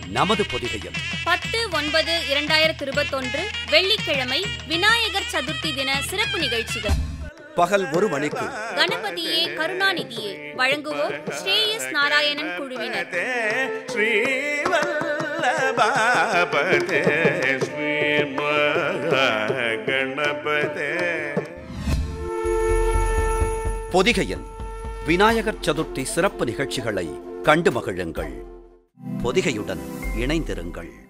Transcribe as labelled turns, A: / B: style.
A: நமது பொதிகையில்
B: பத்து ஒன்பது இரண்டாயிரத்தி இருபத்தொன்று வெள்ளிக்கிழமை விநாயகர் சதுர்த்தி தின சிறப்பு நிகழ்ச்சிகள்
A: பகல் ஒரு மணிக்கு
B: கணபதியே கருணாநிதியே வழங்குவோர் ஸ்ரேயஸ் நாராயணன் குழுவினர்
C: श्रीवल्लभापते श्रीमहागणपते
A: பொதிகையில் விநாயகர் சதுர்த்தி சிறப்பு நிகழ்ச்சிகளை கண்டு மகிழுங்கள் பொதிகையுடன் இணைந்திருங்கள்